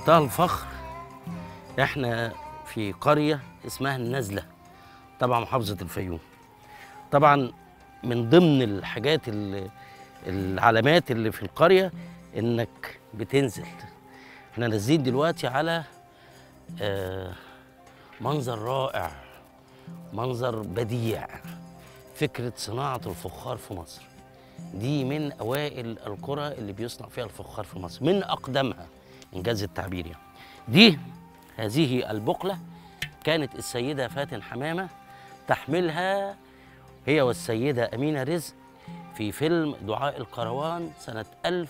بمنتهى الفخر احنا في قريه اسمها النزله تبع محافظه الفيوم طبعا من ضمن الحاجات اللي العلامات اللي في القريه انك بتنزل احنا نازلين دلوقتي على آه منظر رائع منظر بديع فكره صناعه الفخار في مصر دي من اوائل القرى اللي بيصنع فيها الفخار في مصر من اقدمها انجاز التعبير يعني دي هذه البقله كانت السيده فاتن حمامه تحملها هي والسيده امينه رزق في فيلم دعاء الكروان سنه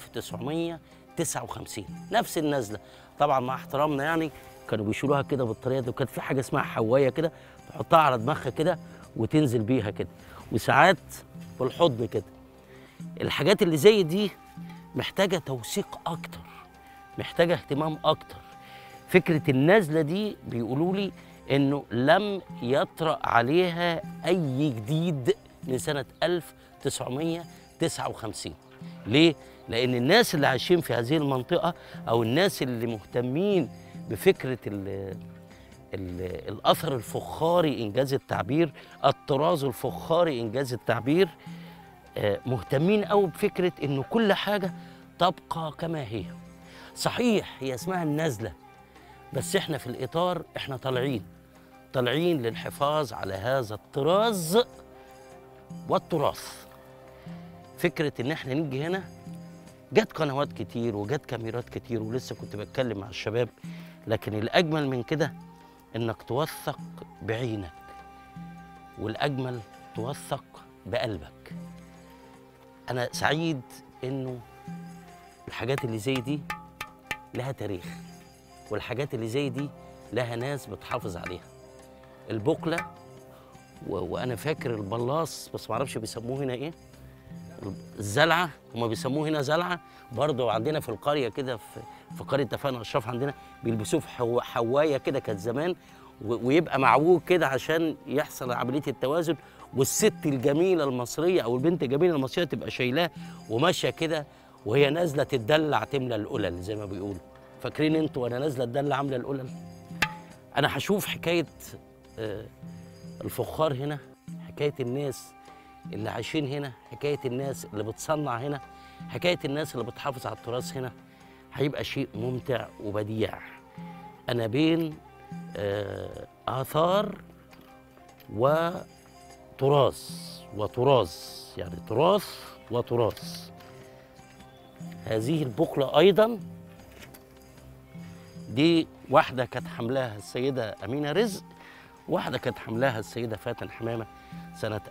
1959 نفس النزله طبعا مع احترامنا يعني كانوا بيشيلوها كده بالطريقه دي وكانت في حاجه اسمها حوايه كده تحطها على دماغها كده وتنزل بيها كده وساعات بالحضن كده الحاجات اللي زي دي محتاجه توثيق اكتر محتاجه اهتمام اكتر فكره النزله دي بيقولوا لي انه لم يطرا عليها اي جديد من سنه 1959 ليه لان الناس اللي عايشين في هذه المنطقه او الناس اللي مهتمين بفكره ال ال الاثر الفخاري انجاز التعبير الطراز الفخاري انجاز التعبير آه، مهتمين قوي بفكره انه كل حاجه تبقى كما هي صحيح هي اسمها النزله بس احنا في الاطار احنا طالعين طالعين للحفاظ على هذا الطراز والتراث فكره ان احنا نيجي هنا جت قنوات كتير وجت كاميرات كتير ولسه كنت بتكلم مع الشباب لكن الاجمل من كده انك توثق بعينك والاجمل توثق بقلبك انا سعيد انه الحاجات اللي زي دي لها تاريخ والحاجات اللي زي دي لها ناس بتحافظ عليها البقله و... وانا فاكر البلاص بس ما اعرفش بيسموه هنا ايه الزلعه هما بيسموه هنا زلعه برضه عندنا في القريه كده في في قريه تفاهم اشراف عندنا بيلبسوه في حو... حوايه كده كانت زمان و... ويبقى معوج كده عشان يحصل عمليه التوازن والست الجميله المصريه او البنت الجميله المصريه تبقى شايلاه وماشيه كده وهي نازله تتدلع تملى القلل زي ما بيقولوا فاكرين انتوا وانا نازله اتدلع عامله القلل انا هشوف حكايه آه، الفخار هنا حكايه الناس اللي عايشين هنا حكايه الناس اللي بتصنع هنا حكايه الناس اللي بتحافظ على التراث هنا هيبقى شيء ممتع وبديع انا بين آه، اثار وتراث وتراث يعني تراث وتراث هذه البقله ايضا دي واحده كانت حملاها السيده امينه رزق واحده كانت حملاها السيده فاتن حمامه سنه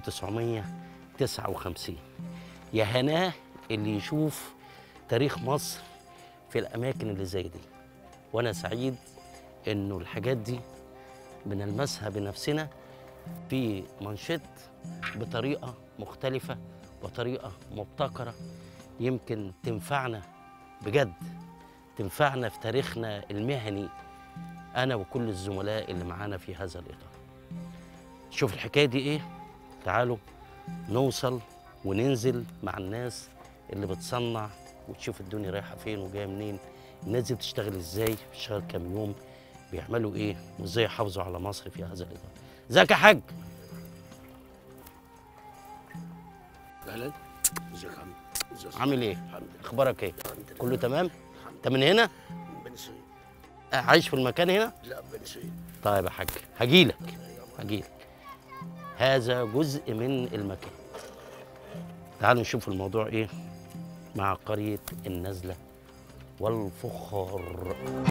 1959 يا هناه اللي يشوف تاريخ مصر في الاماكن اللي زي دي وانا سعيد انه الحاجات دي بنلمسها بنفسنا في منشط بطريقه مختلفه وطريقه مبتكره يمكن تنفعنا بجد تنفعنا في تاريخنا المهني انا وكل الزملاء اللي معانا في هذا الاطار شوف الحكايه دي ايه تعالوا نوصل وننزل مع الناس اللي بتصنع وتشوف الدنيا رايحه فين وجايه منين الناس دي بتشتغل ازاي بتشتغل كام يوم بيعملوا ايه وازاي يحافظوا على مصر في هذا الاطار ازيك يا حاج اهلا ازيك يا عم ازيك عامل ايه الحمد لله اخبارك ايه الحمد لله كله تمام الحمد انت من هنا لله بني سويف آه، عايش في المكان هنا لا بني سويف طيب يا حاج هجيلك هجيلك هذا جزء من المكان تعالوا نشوف الموضوع ايه مع قرية النزلة والفخار